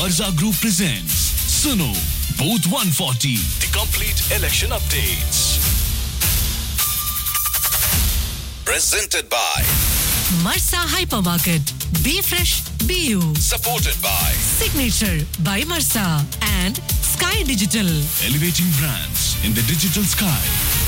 Marza Group presents Suno Booth 140, the complete election updates. Presented by, Marsa Hypermarket. Be fresh, be you. supported by Signature by Marsa and Sky Digital. Elevating Brands in the Digital Sky.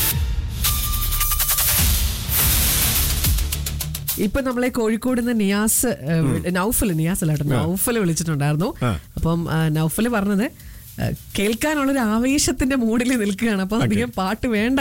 ഇപ്പൊ നമ്മളെ കോഴിക്കോട് നിന്ന് നിയാസ് ഏഹ്, വി- നൗഫൽ നിയാസ് അല്ല കേട്ടോ നൗഫൽ വിളിച്ചിട്ടുണ്ടായിരുന്നു അപ്പം ആ, നൗഫൽ പറഞ്ഞത് ഏഹ്, കേൾക്കാനുള്ളൊരു ആവേശത്തിന്റെ മൂഡിൽ നിൽക്കുകയാണ് അപ്പൊ അധികം പാട്ട് വേണ്ട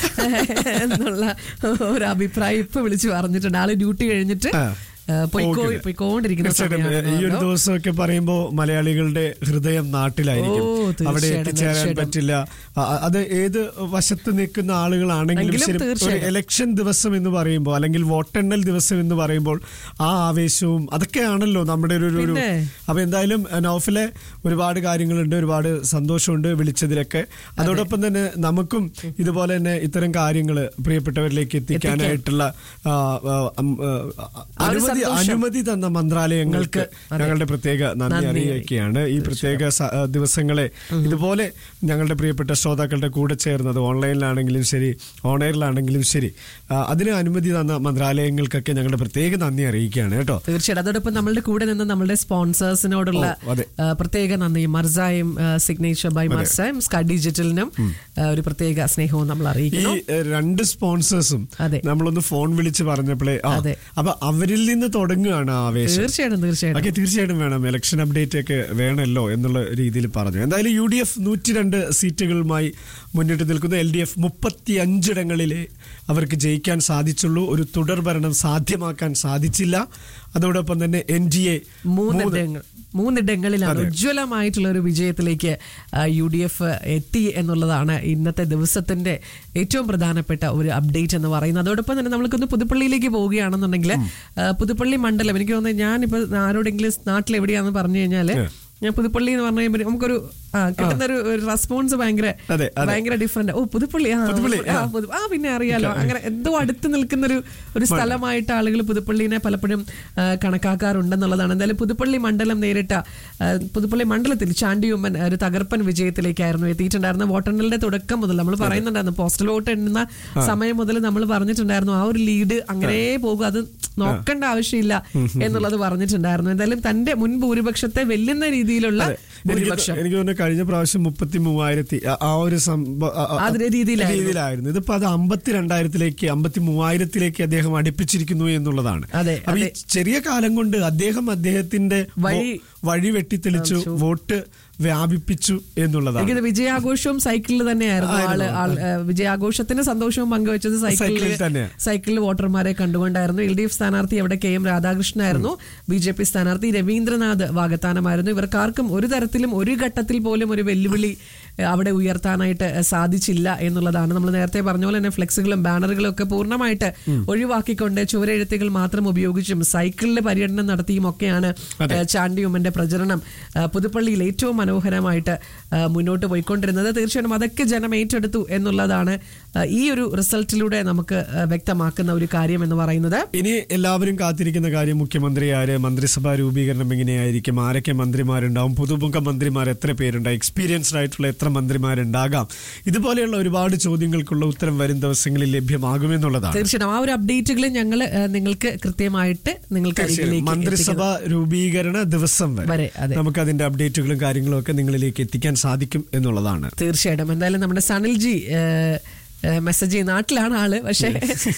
എന്നുള്ള ഒരു അഭിപ്രായം ഇപ്പൊ വിളിച്ചു പറഞ്ഞിട്ടുണ്ട് ആള് ഡ്യൂട്ടി കഴിഞ്ഞിട്ട് ആ. ഏഹ്, പോയിക്കോ ഓക്കേ. പോയിക്കൊണ്ടിരിക്കുന്ന തീർച്ചയായിട്ടും സമയമാണെന്ന് ഈ ഒരു പറഞ്ഞു. ദിവസമൊക്കെ പറയുമ്പോ മലയാളികളുടെ ഹൃദയം നാട്ടിലായിരിക്കും ഓ, തീർച്ചയായിട്ടും, അവിടെ എത്തിച്ചേരാൻ തീർച്ചയായിട്ടും. പറ്റില്ല അ- അ- അത് ഏത് വശത്ത് നിൽക്കുന്ന ആളുകളാണെങ്കിലും എങ്കിലും ശരി ഒരു തീർച്ചയായിട്ടും. ഇലക്ഷൻ ദിവസം എന്ന് പറയുമ്പോൾ അല്ലെങ്കിൽ വോട്ടെണ്ണൽ ദിവസം എന്ന് പറയുമ്പോൾ ആ ആവേശവും അതൊക്കെയാണല്ലോ നമ്മുടെ ഒരു ഒരു- ഒരു പിന്നെ. അപ്പൊ എന്തായാലും അഹ് നൗഫലെ ഒരുപാട് കാര്യങ്ങളുണ്ട് ഒരുപാട് സന്തോഷമുണ്ട് വിളിച്ചതിലൊക്കെ അതോടൊപ്പം തന്നെ നമുക്കും ഇതുപോലെ തന്നെ ഇത്തരം കാര്യങ്ങൾ പ്രിയപ്പെട്ടവരിലേക്ക് എത്തിക്കാനായിട്ടുള്ള ആ, ആ, ഉം, ആ, ആ ഒരു അനുമതി സന്തോഷം. അനുമതി തന്ന മന്ത്രാലയങ്ങൾക്ക് അതെ. ഞങ്ങളുടെ പ്രത്യേക നന്ദി നന്ദി അറിയിക്കുകയാണ് ഈ പ്രത്യേക സ- ആ, ദിവസങ്ങളെ ഇതുപോലെ ഞങ്ങളുടെ പ്രിയപ്പെട്ട ശ്രോതാക്കളുടെ കൂടെ ചേർന്നത് ഓൺലൈനിലാണെങ്കിലും ശരി ഓൺലൈനിലാണെങ്കിലും ശരി ആ, അതിന് അനുമതി തന്ന മന്ത്രാലയങ്ങൾക്കൊക്കെ ഞങ്ങളുടെ പ്രത്യേക നന്ദി അറിയിക്കുകയാണ് കേട്ടോ തീർച്ചയായിട്ടും അതോടൊപ്പം നമ്മളുടെ കൂടെ നിന്ന് നമ്മളുടെ സ്പോൺസേഴ്സിനോടുള്ള ഓ, അതെ. ആ, പ്രത്യേക നന്ദി മർസായും സിഗ്നേച്ചർ ബൈ മർസായും സ്കൈ ഡിജിറ്റലിനും ആ, ഒരു പ്രത്യേക സ്നേഹവും നമ്മൾ ഈ അറിയിക്കുന്നു എ, രണ്ട് സ്പോൺസേഴ്സും അതെ. നമ്മളൊന്ന് ഫോൺ വിളിച്ച് പറഞ്ഞപ്പോഴേ ആ, അതെ. അപ്പൊ അവരിൽ നിന്ന് തുടങ്ങുകയാണ് ആ ആവേശം തീർച്ചയായിട്ടും തീർച്ചയായിട്ടും ഓക്കെ തീർച്ചയായിട്ടും വേണം ഇലക്ഷൻ അപ്ഡേറ്റ് ഒക്കെ വേണമല്ലോ എന്നുള്ള രീതിയിൽ പറഞ്ഞു എന്തായാലും യു ഡി എഫ് നൂറ്റി രണ്ട് സീറ്റുകളുമായി മുന്നിട്ട് നിൽക്കുന്ന എൽ ഡി എഫ് മുപ്പത്തി അഞ്ചിടങ്ങളിലെ അവർക്ക് ജയിക്കാൻ സാധിച്ചുള്ളൂ ഒരു തുടർ ഭരണം സാധ്യമാക്കാൻ സാധിച്ചില്ല അതോടൊപ്പം തന്നെ എൻ ഡി എ മൂന്നിടങ്ങൾ മൂന്നിടങ്ങളിലാണ് അതെ. ഉജ്ജ്വലമായിട്ടുള്ള ഒരു വിജയത്തിലേക്ക് യു ഡി എഫ് എത്തി എന്നുള്ളതാണ് ഇന്നത്തെ ദിവസത്തിന്റെ ഏറ്റവും പ്രധാനപ്പെട്ട ഒരു അപ്ഡേറ്റ് എന്ന് പറയുന്നത് അതോടൊപ്പം തന്നെ നമ്മൾക്കൊന്ന് പുതുപ്പള്ളിയിലേക്ക് പോവുകയാണെന്നുണ്ടെങ്കിൽ ആ, പുതുപ്പള്ളി മണ്ഡലം എനിക്ക് തോന്നുന്നത് ഞാനിപ്പോൾ ആരോടെങ്കിലും നാട്ടിൽ എവിടെയാണെന്ന് പറഞ്ഞു കഴിഞ്ഞാൽ ഞാൻ പുതുപ്പള്ളി എന്ന് പറഞ്ഞു കഴിയുമ്പോൾ നമുക്കൊരു ആ, കിട്ടുന്ന ഒരു ഒരു റെസ്പോൺസ് ഭയങ്കര അതെ, അതെ. ഭയങ്കര ഡിഫറെന്റ് ഓ പുതുപ്പള്ളി ആ പുതുപ്പള്ളി, ആ, പുതു- ആ പിന്നെ അറിയാലോ അങ്ങനെ എന്തോ അടുത്ത് നിൽക്കുന്ന ഒരു ഒരു സ്ഥലമായിട്ട് ആളുകൾ പുതുപ്പള്ളിനെ പലപ്പോഴും ആ, കണക്കാക്കാറുണ്ടെന്നുള്ളതാണ് എന്തായാലും പുതുപ്പള്ളി മണ്ഡലം നേരിട്ട ആ, പുതുപ്പള്ളി മണ്ഡലത്തിൽ ചാണ്ടിയുമ്മൻ ഒരു തകർപ്പൻ വിജയത്തിലേക്കായിരുന്നു എത്തിയിട്ടുണ്ടായിരുന്ന വോട്ടെണ്ണലിന്റെ തുടക്കം മുതൽ നമ്മൾ പറയുന്നുണ്ടായിരുന്നു പോസ്റ്റൽ വോട്ട് എണ്ണുന്ന സമയം മുതൽ നമ്മൾ പറഞ്ഞിട്ടുണ്ടായിരുന്നു ആ ഒരു ലീഡ് അങ്ങനെ പോകും അത് നോക്കേണ്ട ആവശ്യമില്ല എന്നുള്ളത് പറഞ്ഞിട്ടുണ്ടായിരുന്നു എന്തായാലും തന്റെ മുൻ ഭൂരിപക്ഷത്തെ വെല്ലുന്ന രീതിയിലുള്ള എനിക്ക് ഭൂരിപക്ഷം എനിക്ക് തോന്നുന്നു കഴിഞ്ഞ പ്രാവശ്യം മുപ്പത്തി മൂവായിരത്തി ആ- ആ ഒരു സംഭവ- ആ- ആ- ആ ഒരു രീതിയിലായിരുന്നു. രീതിയിലായിരുന്നു ഇതിപ്പോ അത് അമ്പത്തി രണ്ടായിരത്തിലേക്ക് അമ്പത്തി മൂവായിരത്തിലേക്ക് അദ്ദേഹം അടുപ്പിച്ചിരിക്കുന്നു എന്നുള്ളതാണ് അതെ, അപ്പൊ ഈ അതെ. ചെറിയ കാലം കൊണ്ട് അദ്ദേഹം അദ്ദേഹത്തിന്റെ വഴി- വോ- വഴി വെട്ടിത്തെളിച്ചു വോട്ട് വ്യാപിപ്പിച്ചു എന്നുള്ളതാണ് എനിക്കത് വിജയാഘോഷവും സൈക്കിളിൽ തന്നെയായിരുന്നു ആള് ആൾ ഏഹ്, വിജയാഘോഷത്തിന് സന്തോഷവും പങ്കുവച്ചത് സൈക്കിളിൽ സൈക്കിളിൽ തന്നെയാ. സൈക്കിളിൽ വോട്ടർമാരെ കണ്ടുകൊണ്ടായിരുന്നു എൽ ഡി എഫ് സ്ഥാനാർത്ഥി അവിടെ കെ എം രാധാകൃഷ്ണനായിരുന്നു ബി ജെ പി സ്ഥാനാർത്ഥി രവീന്ദ്രനാഥ് വാഗത്താനമായിരുന്നു ഇവർക്കാർക്കും ഒരു തരത്തിലും ഒരു ഘട്ടത്തിൽ പോലും ഒരു വെല്ലുവിളി ഏഹ്, അവിടെ ഉയർത്താനായിട്ട് ഏഹ്, സാധിച്ചില്ല എന്നുള്ളതാണ് നമ്മൾ നേരത്തെ പറഞ്ഞ പോലെ തന്നെ ഫ്ലെക്സുകളും ബാനറുകളും ഒക്കെ പൂർണ്ണമായിട്ട് ഒഴിവാക്കിക്കൊണ്ട് ചുവരെഴുത്തുകൾ മാത്രം ഉപയോഗിച്ചും സൈക്കിളിൽ പര്യടനം നടത്തിയും ഒക്കെയാണ് ഏഹ്, ചാണ്ടിയുമ്മന്റെ പ്രചരണം ഏഹ്, പുതുപ്പള്ളിയിൽ ഏറ്റവും മനോഹരമായിട്ട് ഏഹ്, മുന്നോട്ട് പോയിക്കൊണ്ടിരുന്നത് തീർച്ചയായിട്ടും അതൊക്കെ ജനം ഏറ്റെടുത്തു എന്നുള്ളതാണ് ഏഹ്, ഈ ഒരു റിസൾട്ടിലൂടെ നമുക്ക് ഏഹ്, വ്യക്തമാക്കുന്ന ഒരു കാര്യം എന്ന് പറയുന്നത് ഇനി എല്ലാവരും കാത്തിരിക്കുന്ന കാര്യം മുഖ്യമന്ത്രി ആര് മന്ത്രിസഭാ രൂപീകരണം എങ്ങനെയായിരിക്കും ആരൊക്കെ മന്ത്രിമാരുണ്ടാവും പുതുമുഖ മന്ത്രിമാർ എത്ര പേരുണ്ട് എക്സ്പീരിയൻസ്ഡ് ആയിട്ടുള്ള എത്ര മന്ത്രിമാരുണ്ടാകാം ഇതുപോലെയുള്ള ഒരുപാട് ചോദ്യങ്ങൾക്കുള്ള ഉത്തരം വരും ദിവസങ്ങളിൽ ലഭ്യമാകുമെന്നുള്ളതാണ് തീർച്ചയായിട്ടും ആ ഒരു അപ്ഡേറ്റുകൾ ഞങ്ങൾ നിങ്ങൾക്ക് കൃത്യമായിട്ട് നിങ്ങൾക്ക് തീർച്ചയായും അരികിലേക്ക് മന്ത്രിസഭ രൂപീകരണ ദിവസം വരെ, വരെ അതെ. നമുക്ക് അതിന്റെ അപ്ഡേറ്റുകളും കാര്യങ്ങളും ഒക്കെ നിങ്ങളിലേക്ക് എത്തിക്കാൻ സാധിക്കും എന്നുള്ളതാണ് തീർച്ചയായിട്ടും എന്തായാലും നമ്മുടെ സനിൽജി മെസ്സേജ് ചെയ്യും നാട്ടിലാണ് ആള് പക്ഷേ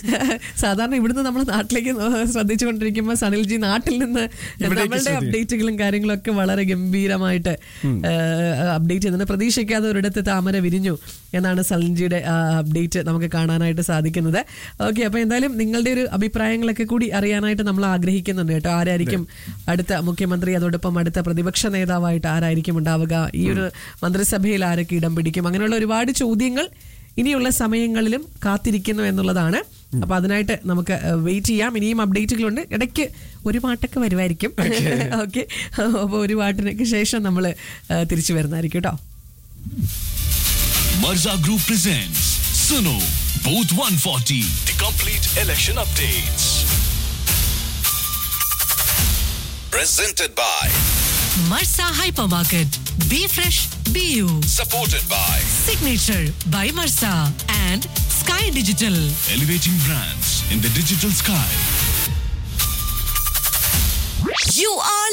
സാധാരണ ഇവിടുന്ന് നമ്മൾ നാട്ടിലേക്ക് നോ- ശ്രദ്ധിച്ചുകൊണ്ടിരിക്കുമ്പോൾ സനിൽജി നാട്ടിൽ നിന്ന് ഇവിടേക്ക് നമ്മളുടെ ശ്രദ്ധിക്കും. അപ്ഡേറ്റുകളും കാര്യങ്ങളും ഒക്കെ വളരെ ഗംഭീരമായിട്ട് അപ്ഡേറ്റ് ചെയ്യുന്നുണ്ട് പ്രതീക്ഷിക്കാതെ ഒരിടത്ത് താമര വിരിഞ്ഞു എന്നാണ് സനിൽജിയുടെ അപ്ഡേറ്റ് നമുക്ക് കാണാനായിട്ട് സാധിക്കുന്നത് ഓക്കെ അപ്പൊ എന്തായാലും നിങ്ങളുടെ ഒരു അഭിപ്രായങ്ങളൊക്കെ കൂടി അറിയാനായിട്ട് നമ്മൾ ആഗ്രഹിക്കുന്നുണ്ട് കേട്ടോ ആരായിരിക്കും അടുത്ത മുഖ്യമന്ത്രി അതോടൊപ്പം അടുത്ത പ്രതിപക്ഷ നേതാവായിട്ട് ആരായിരിക്കും ഉണ്ടാവുക ഈ ഒരു മന്ത്രിസഭയിൽ ആരൊക്കെ ഇടം പിടിക്കും അങ്ങനെയുള്ള ഒരുപാട് ചോദ്യങ്ങൾ ഇനിയുള്ള സമയങ്ങളിലും കാത്തിരിക്കുന്നു എന്നുള്ളതാണ് അപ്പൊ അതിനായിട്ട് നമുക്ക് വെയിറ്റ് ചെയ്യാം ഇനിയും അപ്ഡേറ്റുകളുണ്ട് ഇടയ്ക്ക് ഒരു പാട്ടൊക്കെ വരുമായിരിക്കും ഓക്കെ അപ്പൊ ഒരു പാട്ടിനൊക്കെ ശേഷം നമ്മൾ തിരിച്ചു വരുന്നതായിരിക്കും കേട്ടോ Marza Group presents Suno Booth 140, the complete election updates. Presented by Marsa Hypermarket. Be fresh, be you. Supported by Signature by Marsa and Sky Digital. Elevating Brands in the Digital Sky. You are